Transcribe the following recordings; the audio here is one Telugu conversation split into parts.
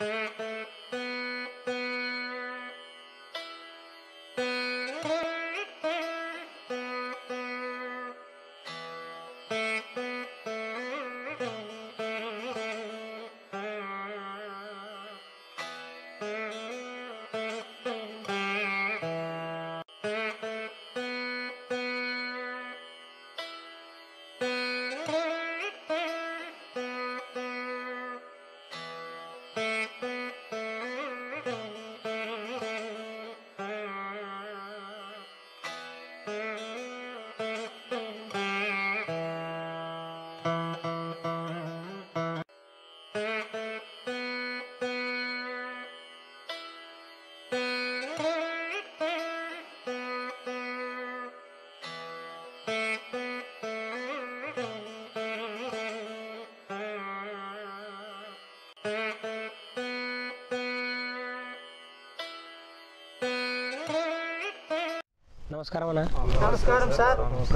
నమస్కారం అన్న నమస్కారం సార్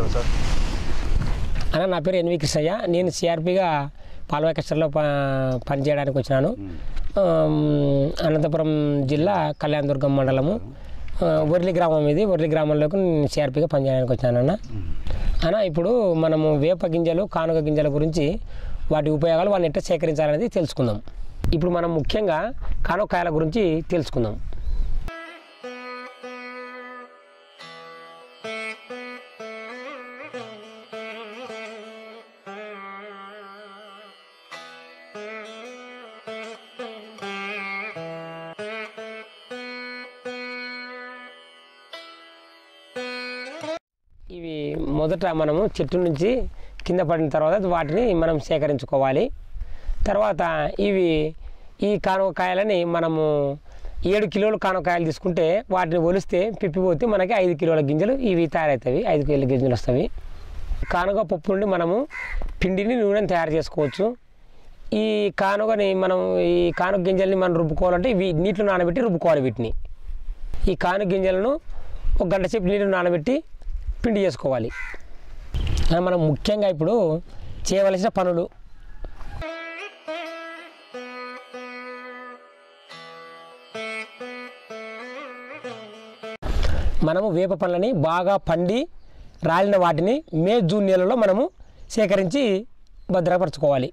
అన్న నా పేరు ఎన్వి కృష్ణయ్య నేను సిఆర్పిగా పాల్వాకస్టర్లో ప పనిచేయడానికి వచ్చినాను ఆమ్, అనంతపురం జిల్లా కళ్యాణదుర్గం మండలము ఆ, వర్లి గ్రామం ఇది వర్లి గ్రామంలోకి నేను సిఆర్పిగా పనిచేయడానికి వచ్చాను అన్న అన్న ఇప్పుడు మనము వేప గింజలు కానుక గింజల గురించి వాటి ఉపయోగాలు వాటిని ఎట్లా సేకరించాలనేది తెలుసుకుందాం ఇప్పుడు మనం ముఖ్యంగా కానుకాయల గురించి తెలుసుకుందాం ఇవి మొదట మనము చెట్టు నుంచి కింద పడిన తర్వాత వాటిని మనం సేకరించుకోవాలి తర్వాత ఇవి ఈ కానుకాయలని మనము ఏడు కిలోలు కానుకాయలు తీసుకుంటే వాటిని ఒలిస్తే పిప్పిపోతే మనకి ఐదు కిలోల గింజలు ఇవి తయారవుతాయి ఐదు కిలోల గింజలు వస్తాయి కానుక పప్పు నుండి మనము పిండిని నూనెని తయారు చేసుకోవచ్చు ఈ కానుకని మనం ఈ కానుక గింజల్ని మనం రుబ్బుకోవాలంటే ఇవి నీటిలో నానబెట్టి రుబ్బుకోవాలి వీటిని ఈ కానుక గింజలను ఒక గంట సేపు నీళ్ళు నానబెట్టి పిండి చేసుకోవాలి ఆ, మనం ముఖ్యంగా ఇప్పుడు చేయవలసిన పనులు మనము వేప పండ్లని బాగా పండి రాలిన వాటిని మే జూన్ నెలలో మనము సేకరించి భద్రపరచుకోవాలి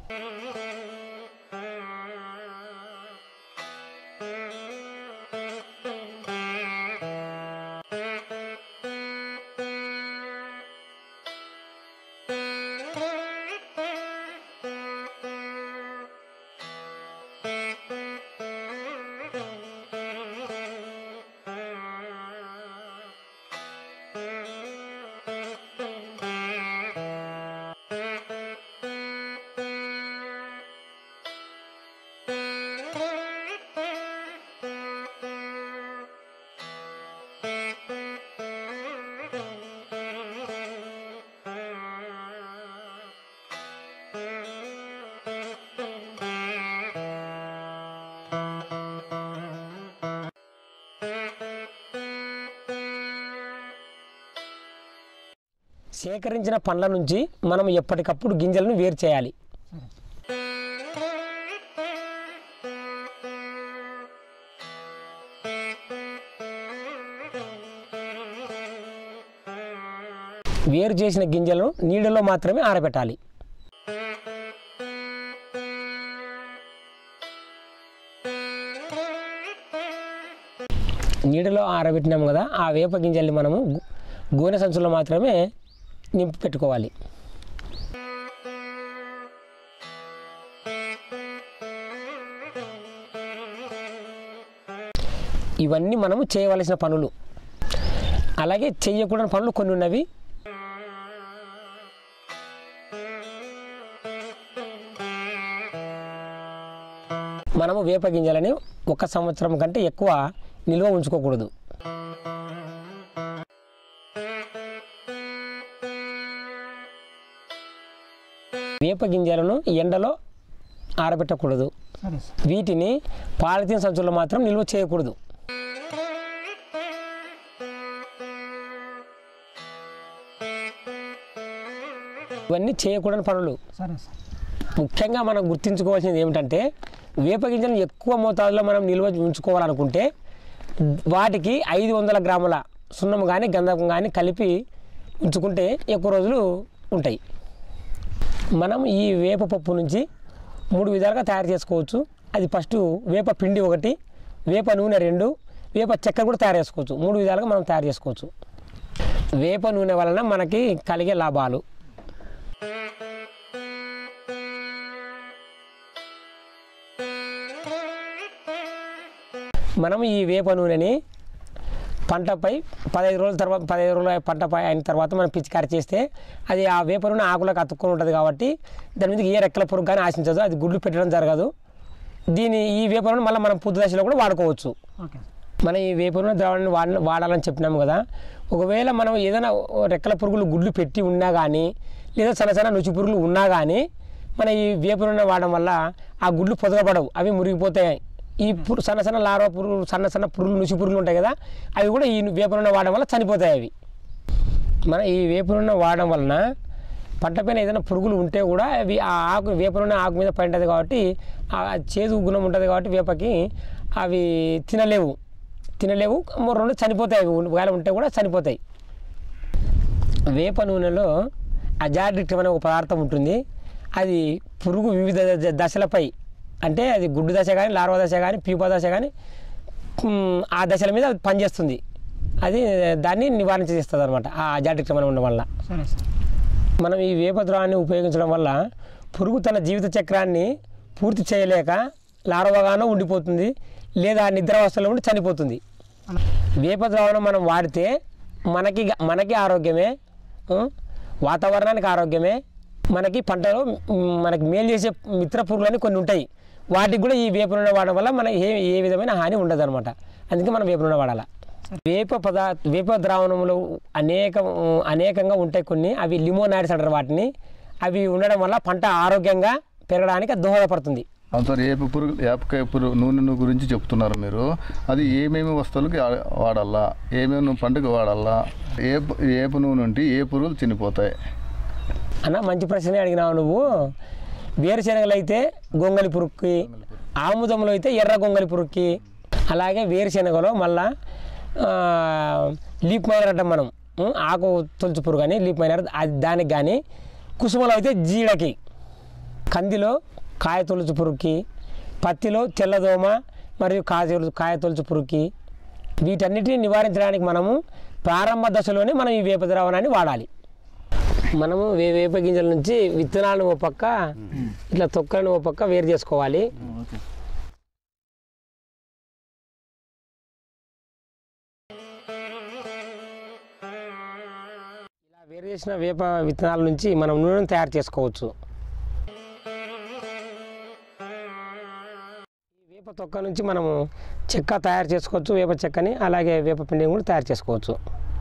సేకరించిన పండ్ల నుంచి మనం ఎప్పటికప్పుడు గింజలను వేరు చేయాలి వేరు చేసిన గింజలను నీడలో మాత్రమే ఆరబెట్టాలి నీడలో ఆరబెట్టినాం కదా ఆ వేప గింజల్ని మనము గు- గోనె సంచుల్లో మాత్రమే నింపి పెట్టుకోవాలి ఇవన్నీ మనము చేయవలసిన పనులు అలాగే చేయకూడని పనులు కొన్ని ఉన్నవి మనము వేప గింజలని ఒక సంవత్సరం కంటే ఎక్కువ నిల్వ ఉంచుకోకూడదు వేప గింజలను ఎండలో ఆరబెట్టకూడదు సరే సార్ వీటిని పాలిథీన్ సంచుల్లో మాత్రం నిల్వ చేయకూడదు ఇవన్నీ చేయకూడని పనులు సరే సార్ ముఖ్యంగా మనం గుర్తుంచుకోవాల్సింది ఏమిటంటే వేప గింజలను ఎక్కువ మోతాదులో మనం నిల్వ ఉంచుకోవాలనుకుంటే వాటికి ఐదు వందల గ్రాముల సున్నం కానీ గంధకం కానీ కలిపి ఉంచుకుంటే ఎక్కువ రోజులు ఉంటాయి మనం ఈ వేప పప్పు నుంచి మూడు విధాలుగా తయారు చేసుకోవచ్చు అది ఫస్ట్ వేప పిండి ఒకటి వేప నూనె రెండు వేప చక్కెర కూడా తయారు చేసుకోవచ్చు మూడు విధాలుగా మనం తయారు చేసుకోవచ్చు వేప నూనె వలన మనకి కలిగే లాభాలు మనం ఈ వేప నూనెని పంటపై పదహైదు రోజుల తర్వాత పదహైదు రోజుల పంట పై అయిన తర్వాత మనం పిచికారి చేస్తే అది ఆ వేప నూనె ఆకులకు అతుక్కొని ఉంటుంది కాబట్టి దాని మీద ఏ రెక్కల పురుగు కానీ ఆశించదు అది గుడ్లు పెట్టడం జరగదు దీని ఈ వేప నూనె మళ్ళీ మనం పొద్దు దశలో కూడా వాడుకోవచ్చు ఓకే మనం ఈ వేప నూనె ద్రావణాన్ని వాడ వాడాలని చెప్పినాము కదా ఒకవేళ మనం ఏదైనా ఓ రెక్కల పురుగులు గుడ్లు పెట్టి ఉన్నా కానీ లేదా చిన్న చిన్న నుచి పురుగులు ఉన్నా కానీ మన ఈ వేప నూనె వాడడం వల్ల ఆ గుడ్లు పొదగబడవు అవి మురిగిపోతాయి ఈ పురు సన్న సన్న లార్వా పురుగులు సన్న సన్న పురుగులు నుచి పురుగులు ఉంటాయి కదా అవి కూడా ఈ వేప నూనె వాడడం వల్ల చనిపోతాయి అవి మన ఈ వేప నూనె వాడడం వలన పంట పైన ఏదైనా పురుగులు ఉంటే కూడా అవి ఆ ఆకు వేప నూనె ఆకు మీద పడింటుంది కాబట్టి ఆ చేదు గుణం ఉంటుంది కాబట్టి వేపకి అవి తినలేవు తినలేవు మరో రెండు చనిపోతాయి అవి ఒకవేళ ఉంటే కూడా చనిపోతాయి వేప నూనెలో అజాడిక్టివ్ అనే ఒక పదార్థం ఉంటుంది అది పురుగు వివిధ ద- దశలపై అంటే అది గుడ్డు దశ కానీ లార్వా దశ కానీ పీపా దశ కానీ ఉమ్, ఆ దశల మీద అది పనిచేస్తుంది అది దాన్ని నివారణ చేస్తుంది అనమాట ఆ అజాడిక్టివ్ అని ఉండడం వల్ల సరే సార్ మనం ఈ వేప ద్రవాన్ని ఉపయోగించడం వల్ల పురుగు తన జీవిత చక్రాన్ని పూర్తి చేయలేక లార్వగానో ఉండిపోతుంది లేదా నిద్రావస్థలో ఉండి చనిపోతుంది వేప ద్రావణం మనం వాడితే మనకి గ- మనకి ఆరోగ్యమే ఆ, వాతావరణానికి ఆరోగ్యమే మనకి పంటలో మ్, మనకి మేలు చేసే మిత్ర పురుగులని కొన్ని ఉంటాయి వాటికి కూడా ఈ వేప నూనె వాడడం వల్ల మనకి ఏ ఏ విధమైన హాని ఉండదు అనమాట అందుకే మనం వేప నూనె వాడాలి వేప పదార్థ వేప ద్రావణంలో అనేక అనేకంగా ఉంటాయి కొన్ని అవి లిమోనాయిడ్స్ అంటారు వాటిని అవి ఉండడం వల్ల పంట ఆరోగ్యంగా పెరగడానికి దోహదపడుతుంది అవును సార్ ఏప పురుగు ఏపకాయ పురుగు నూనె గురించి చెప్తున్నారు మీరు అది ఏమేమి వస్తువులకి ఆ- వాడాలా ఏమేమి పంటకు వాడాలా ఏ ఏప నూనె ఉంటే ఏ పురుగులు చనిపోతాయి అన్న మంచి ప్రశ్నే అడిగినావు నువ్వు వేరుశనగలు అయితే గొంగలి పురుగుకి ఆముదంలో అయితే ఎర్ర గొంగలి పురుగుకి అలాగే వేరుశనగలో మళ్ళా ఆ, లీప్ మైనర్ అంటాం మనం ఉం, ఆకు తొలుచు పురుగు అని లీప్ మైనర్ అది దానికి కానీ కుసుమలో అయితే జీడకి కందిలో కాయ తొలుచు పురుగుకి పత్తిలో తెల్లదోమ మరియు కాయ కాయ తొలుచు పురుగుకి వీటన్నిటిని నివారించడానికి మనము ప్రారంభ దశలోనే మనం ఈ వేప ద్రావణాన్ని వాడాలి మనము వే వేప గింజల నుంచి విత్తనాలను ఓ పక్క ఇట్లా తొక్కలను ఓ పక్క వేరు చేసుకోవాలి ఇలా వేరు చేసిన వేప విత్తనాల నుంచి మనం నూనెను తయారు చేసుకోవచ్చు ఈ వేప తొక్క నుంచి మనము చెక్క తయారు చేసుకోవచ్చు వేప చెక్కని అలాగే వేప పిండిని కూడా తయారు చేసుకోవచ్చు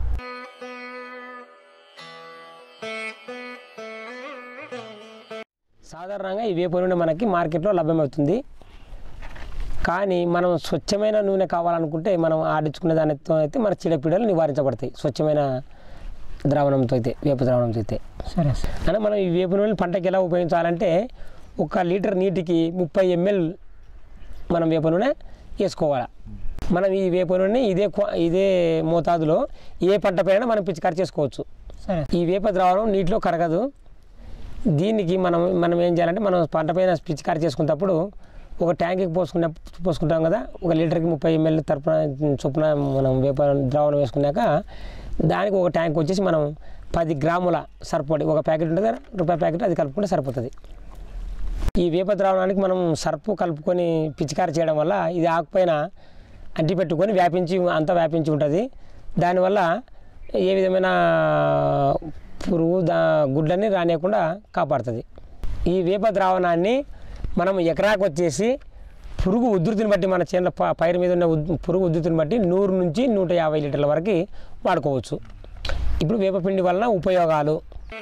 సాధారణంగా ఈ వేప నూనె మనకి మార్కెట్లో లభ్యమవుతుంది కానీ మనం స్వచ్ఛమైన నూనె కావాలనుకుంటే మనం ఆడించుకునే దానితో అయితే మన చీడపీడలు నివారించబడతాయి స్వచ్ఛమైన ద్రావణంతో అయితే వేప ద్రావణంతో అయితే సరే సార్ అంటే మనం ఈ వేప నూనె పంటకి ఎలా ఉపయోగించాలంటే ఒక లీటర్ నీటికి ముప్పై ఎంఎల్ మనం వేప నూనె వేసుకోవాలి మనం ఈ వేప నూనె ఇదే క్వా- ఇదే మోతాదులో ఏ పంట పైన మనం పిచికారి చేసుకోవచ్చు సరే ఈ వేప ద్రావణం నీటిలో కరగదు దీనికి మనం మనం ఏం చేయాలంటే మనం పంట పైన పిచికారి చేసుకున్నప్పుడు ఒక ట్యాంక్కి పోసుకున్న పోసుకుంటాం కదా ఒక లీటర్కి ముప్పై ఎంఎల్ తరపున చొప్పున మనం వేప ద్రావణం వేసుకున్నాక దానికి ఒక ట్యాంక్ వచ్చేసి మనం పది గ్రాముల సరిపడి ఒక ప్యాకెట్ ఉంటుంది కదా రూపాయి ప్యాకెట్ అది కలుపుకుంటే సరిపోతుంది ఈ వేప ద్రావణానికి మనం సర్పు కలుపుకొని పిచికారి చేయడం వల్ల ఇది ఆకుపైన అంటి పెట్టుకొని వ్యాపించి అంతా వ్యాపించి ఉంటుంది దానివల్ల ఏ విధమైన పురుగు దా గుడ్లని రానియకుండా కాపాడుతుంది ఈ వేప ద్రావణాన్ని మనం ఎకరాకు వచ్చేసి పురుగు ఉధృతిని బట్టి మన చేనుల ప- పైరు మీద ఉన్న ఉద్- పురుగు ఉధృతిని బట్టి నూరు నుంచి నూట యాభై లీటర్ల వరకు వాడుకోవచ్చు ఇప్పుడు వేపపిండి వలన ఉపయోగాలు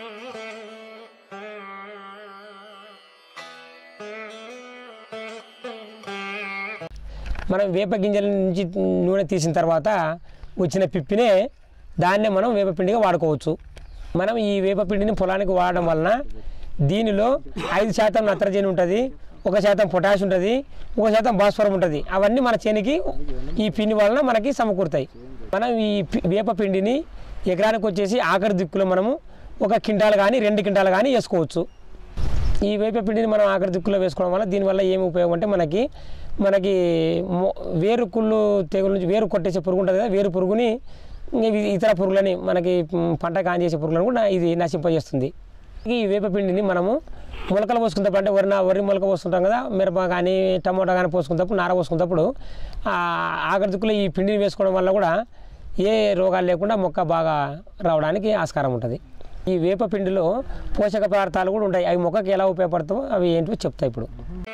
మనం వేప గింజల నుంచి నూనె తీసిన తర్వాత వచ్చిన పిప్పినే దాన్నే మనం వేపపిండిగా వాడుకోవచ్చు మనం ఈ వేపపిండిని పొలానికి వాడడం వలన దీనిలో ఐదు శాతం నత్రజని ఉంటుంది ఒక శాతం పొటాష్ ఉంటుంది ఒక శాతం భాస్వరం ఉంటుంది అవన్నీ మన చేనికి ఈ పిండి వలన మనకి సమకూరుతాయి మనం ఈ పి- వేప పిండిని ఎకరానికి వచ్చేసి ఆఖరి దిక్కులో మనము ఒక క్వింటాల్ కానీ రెండు క్వింటాల్ కానీ వేసుకోవచ్చు ఈ వేప పిండిని మనం ఆఖరి దిక్కులో వేసుకోవడం వల్ల దీనివల్ల ఏమి ఉపయోగం అంటే మనకి మనకి మొ- వేరు కుళ్ళు తెగుల నుంచి వేరు కొట్టేసే పురుగు ఉంటుంది కదా వేరు పురుగుని ఇవి ఇతర పురుగులని మనకి మ్, పంట కాని చేసే పురుగులను కూడా ఇది నశింపజేస్తుంది ఈ వేప పిండిని మనము మొలకలు పోసుకున్నప్పుడు అంటే వరి నా- వరి మొలక పోసుకుంటాం కదా మిరప కానీ టమోటా కానీ పోసుకున్నప్పుడు నార పోసుకున్నప్పుడు ఆ ఆఖరి దిక్కులో ఈ పిండిని వేసుకోవడం వల్ల కూడా ఏ రోగాలు లేకుండా మొక్క బాగా రావడానికి ఆస్కారం ఉంటుంది ఈ వేప పిండిలో పోషక పదార్థాలు కూడా ఉంటాయి అవి మొక్కకి ఎలా ఉపయోగపడతాయో అవి ఏంటివో చెప్తాయి ఇప్పుడు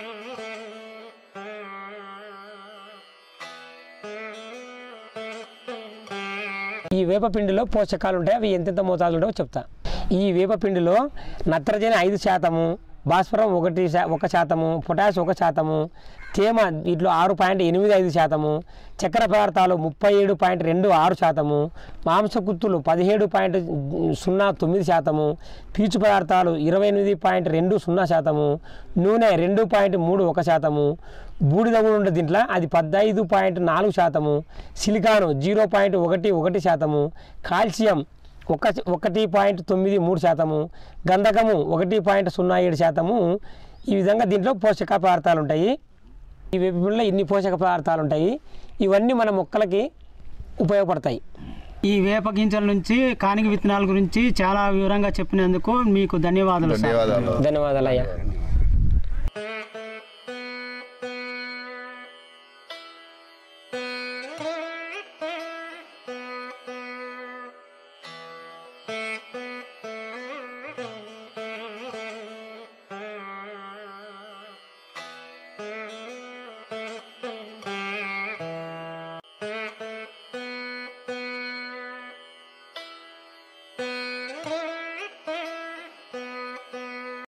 ఈ వేప పిండిలో పోషకాలు ఉంటాయి అవి ఎంతెంత మోతాదు ఉంటాయో చెప్తా ఈ వేప పిండిలో నత్రజని ఐదు శాతము భాస్వరం ఒకటి శా- ఒక శాతము పొటాష్ ఒక శాతము తేమ వీటిలో ఆరు పాయింట్ ఎనిమిది ఐదు శాతము చక్కెర పదార్థాలు ముప్పై ఏడు పాయింట్ రెండు ఆరు శాతము మాంసకుత్తులు పదిహేడు పాయింట్ సున్నా తొమ్మిది శాతము పీచు పదార్థాలు ఇరవై ఎనిమిది పాయింట్ రెండు సున్నా శాతము నూనె రెండు పాయింట్ మూడు ఒక శాతము బూడిద కూడా ఉంటుంది దీంట్లో అది పదహైదు పాయింట్ నాలుగు శాతము సిలికాను జీరో పాయింట్ ఒకటి ఒకటి శాతము కాల్షియం ఒక ఒకటి పాయింట్ తొమ్మిది మూడు శాతము గంధకము ఒకటి పాయింట్ సున్నా ఏడు శాతము ఈ విధంగా దీంట్లో పోషక పదార్థాలు ఉంటాయి ఈ వేపుల్లో ఇన్ని పోషక పదార్థాలు ఉంటాయి ఇవన్నీ మన మొక్కలకి ఉపయోగపడతాయి ఈ వేప గింజల నుంచి కానిక విత్తనాల గురించి చాలా వివరంగా చెప్పినందుకు మీకు ధన్యవాదాలు సార్ ధన్యవాదాలు ధన్యవాదాలు అయ్యా